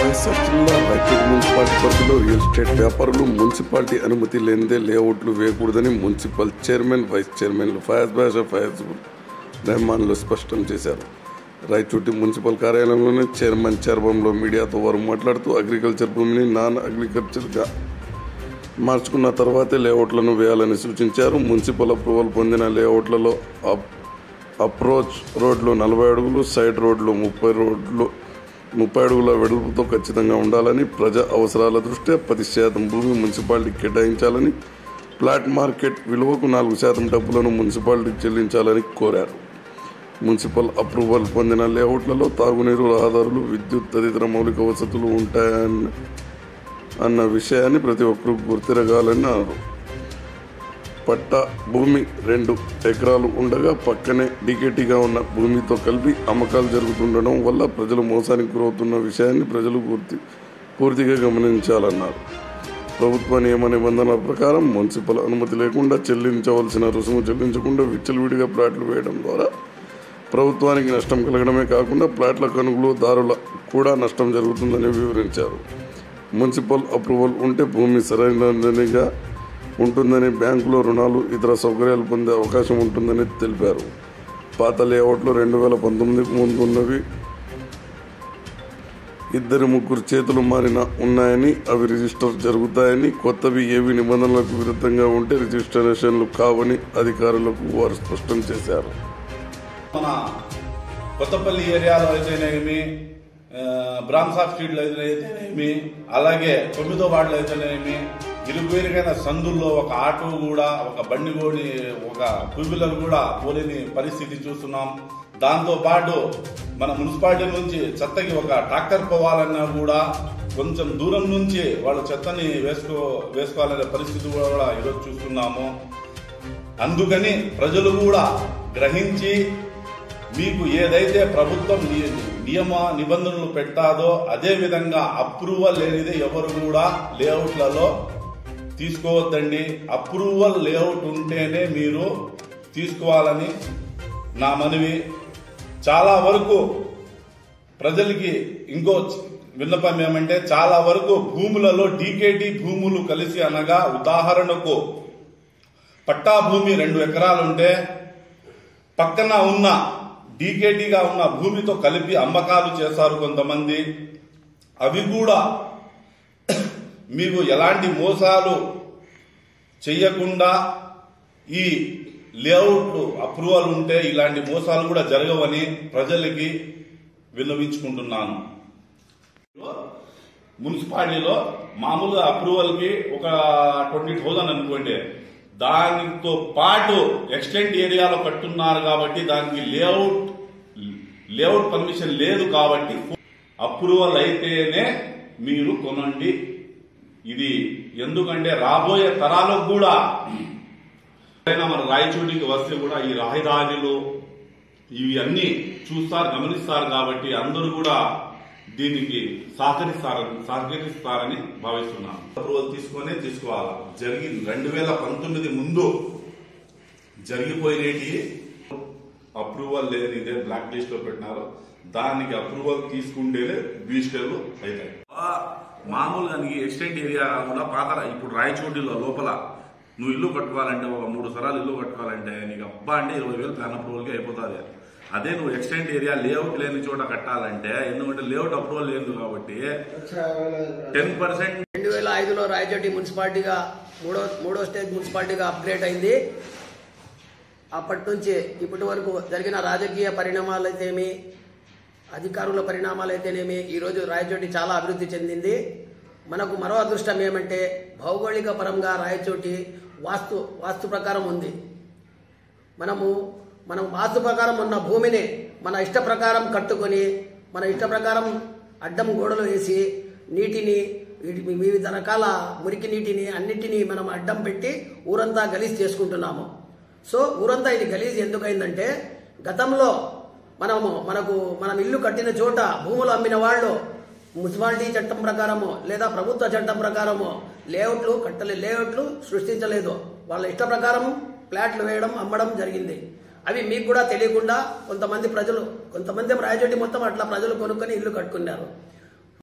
వైఎస్ఆర్ జిల్లా రాయచూరు మున్సిపాలిటీ పరిధిలో real estate వ్యాపారులు మున్సిపాలిటీ అనుమతి లేనిదే లేఅవుట్లు వేయకూడదని మున్సిపల్ చైర్మన్ వైస్ చైర్మన్లు ఫయాజ్ బాషా ఫయాజ్ రెహమాన్లు స్పష్టం చేశారు రాయచోటి మున్సిపల్ కార్యాలయంలోని చైర్మన్ చర్మంలో మీడియాతో వారు మాట్లాడుతూ అగ్రికల్చర్ భూమిని నాన్ అగ్రికల్చర్గా మార్చుకున్న తర్వాతే లేఅవుట్లను వేయాలని సూచించారు మున్సిపల్ అప్రూవల్ పొందిన లేఅవుట్లలో అప్ అప్రోచ్ రోడ్లు నలభై అడుగులు సైడ్ రోడ్లు ముప్పై రోడ్లు ముప్పై అడుగుల వెడల్పుతో ఖచ్చితంగా ఉండాలని ప్రజా అవసరాల దృష్ట్యా పది శాతం భూమి మున్సిపాలిటీకి కేటాయించాలని ప్లాట్ మార్కెట్ విలువకు నాలుగు శాతం డబ్బులను మున్సిపాలిటీ చెల్లించాలని కోరారు మున్సిపల్ అప్రూవల్ పొందిన లేఅవుట్లలో తాగునీరు రహదారులు విద్యుత్ తదితర మౌలిక వసతులు ఉంటాయని అన్న విషయాన్ని ప్రతి ఒక్కరూ గుర్తిరగాలని అన్నారు పట్ట భూమి రెండు ఎకరాలు ఉండగా పక్కనే డీకేటీగా ఉన్న భూమితో కలిపి అమ్మకాలు జరుగుతుండడం వల్ల ప్రజలు మోసానికి గురవుతున్న విషయాన్ని ప్రజలు పూర్తి పూర్తిగా గమనించాలన్నారు ప్రభుత్వ నియమ నిబంధనల ప్రకారం మున్సిపల్ అనుమతి లేకుండా చెల్లించవలసిన రుసుము చెల్లించకుండా విచ్చలవిడిగా ప్లాట్లు వేయడం ద్వారా ప్రభుత్వానికి నష్టం కలగడమే కాకుండా ప్లాట్ల కొనుగోలుదారుల కూడా నష్టం జరుగుతుందని వివరించారు మున్సిపల్ అప్రూవల్ ఉంటే భూమి సరైనదిగా ఉంటుందని బ్యాంకులో రుణాలు ఇతర సౌకర్యాలు పొందే అవకాశం ఉంటుందని తెలిపారు పాత లేఅవుట్లు రెండు వేల పంతొమ్మిదికి ముందు ఉన్నవి ఇద్దరు ముగ్గురు చేతులు మారిన ఉన్నాయని అవి రిజిస్టర్ జరుగుతాయని కొత్తవి ఏవి నిబంధనలకు విరుద్ధంగా ఉంటే రిజిస్ట్రేషన్లు కావని అధికారులకు వారు స్పష్టం చేశారు మన కొత్తపల్లి ఏరియాలో అయితేనేమి ఆ, బ్రాహ్మసా స్ట్రీట్లో అయితేనేమి అలాగే తొమ్మిదో వార్డులో అయితేనేమి ఇరువేరుగైన సందుల్లో ఒక ఆటో కూడా ఒక బండి కూడా ఒక టూ వీలర్ కూడా పోలేని పరిస్థితి చూస్తున్నాం దాంతో పాటు మన మున్సిపాలిటీ నుంచి చెత్తకి ఒక ట్రాక్టర్ పోవాలన్నా కూడా కొంచెం దూరం నుంచి వాళ్ళు చెత్తని వేసుకో వేసుకోవాలనే పరిస్థితి కూడా ఈరోజు చూస్తున్నాము అందుకని ప్రజలు కూడా గ్రహించి మీకు ఏదైతే ప్రభుత్వం ని- నియమ నిబంధనలు పెట్టాదో అదే విధంగా అప్రూవల్ లేనిదే ఎవరు కూడా లేఅవుట్లలో తీసుకోవద్దండి అప్రూవల్ లేఅవుట్ ఉంటేనే మీరు తీసుకోవాలని నా మనవి చాలా వరకు ప్రజలకి ఇంకో విన్నపం ఏమంటే చాలా వరకు భూములలో డీకేటీ భూములు కలిసి అనగా ఉదాహరణకు పట్టా భూమి రెండు ఎకరాలుంటే పక్కన ఉన్న డీకేటీగా ఉన్న భూమితో కలిపి అమ్మకాలు చేస్తారు కొంతమంది అవి కూడా మీకు ఎలాంటి మోసాలు చెయ్యకుండా ఈ లేఅవుట్ అప్రూవల్ ఉంటే ఇలాంటి మోసాలు కూడా జరగవని ప్రజలకి విన్నవించుకుంటున్నాను మున్సిపాలిటీలో మామూలుగా అప్రూవల్ కి ఒక ట్వంటీ థౌసండ్ అనుకోండి దానితో పాటు ఎక్స్టెంట్ ఏరియాలో కట్టున్నారు కాబట్టి దానికి లేఅవుట్ లేఅవుట్ పర్మిషన్ లేదు కాబట్టి అప్రూవల్ అయితేనే మీరు కొనండి ఇది ఎందుకంటే రాబోయే తరాలకు కూడా ఎవరైనా మన రాయచోటికి వస్తే కూడా ఈ రహదారులు ఇవి అన్ని చూస్తారు గమనిస్తారు కాబట్టి అందరూ కూడా దీనికి సహకరిస్తారని సహకరిస్తారని భావిస్తున్నాను అప్రూవల్ తీసుకొనే తీసుకోవాలి జరిగింది రెండు వేల పంతొమ్మిది ముందు జరిగిపోయినటి అప్రూవల్ లేని ఇదే బ్లాక్ లిస్ట్ లో పెట్టినారు దానికి అప్రూవల్ తీసుకుంటేనే బీస్టర్లు అవుతాయి ఆ, మామూలుగా నీకు ఎక్స్టెంట్ ఏరియా కాకుండా పాత ఇప్పుడు రాయచోటిలో లోపల నువ్వు ఇల్లు కట్టుకోవాలంటే ఒక మూడు సరాలు ఇల్లు కట్టుకోవాలంటే నీకు అబ్బా అంటే ఇరవై వేలు ప్లాన్ అప్రూవల్కి అయిపోతుంది అదే నువ్వు ఎక్స్టెంట్ ఏరియా లేఅవుట్ లేని చోట కట్టాలంటే ఎందుకంటే లేఅవుట్ అప్రూవల్ లేదు కాబట్టి టెన్ పర్సెంట్ రెండు వేల ఐదులో రాయచోటి మున్సిపాలిటీగా మూడో మూడో స్టేజ్ మున్సిపాలిటీగా అప్గ్రేడ్ అయింది అప్పటి నుంచి ఇప్పటి వరకు జరిగిన రాజకీయ పరిణామాలు అయితేమి అధికారుల పరిణామాలు అయితేనేమి ఈరోజు రాయచోటి చాలా అభివృద్ధి చెందింది మనకు మరో అదృష్టం ఏమంటే భౌగోళిక పరంగా రాయచోటి వాస్తు వాస్తు ప్రకారం ఉంది మనము మనం వాస్తు ప్రకారం ఉన్న భూమిని మన ఇష్ట ప్రకారం కట్టుకొని మన ఇష్ట ప్రకారం అడ్డం గోడలు వేసి నీటిని వీటి- వివిధ రకాల మురికి నీటిని అన్నిటినీ మనం అడ్డం పెట్టి ఊరంతా గలీజ్ చేసుకుంటున్నాము సో ఊరంతా ఇది గలీజ్ ఎందుకైందంటే గతంలో మనము మనకు మనం ఇల్లు కట్టిన చోట భూములు అమ్మిన వాళ్ళు మున్సిపాలిటీ చట్టం ప్రకారము లేదా ప్రభుత్వ చట్టం ప్రకారము లేఅవుట్లు కట్టలే లేఅవుట్లు సృష్టించలేదు వాళ్ళ ఇష్ట ప్రకారం ఫ్లాట్లు వేయడం అమ్మడం జరిగింది అవి మీకు కూడా తెలియకుండా కొంతమంది ప్రజలు కొంతమంది రాయచోటి మొత్తం అట్లా ప్రజలు కొనుక్కొని ఇల్లు కట్టుకున్నారు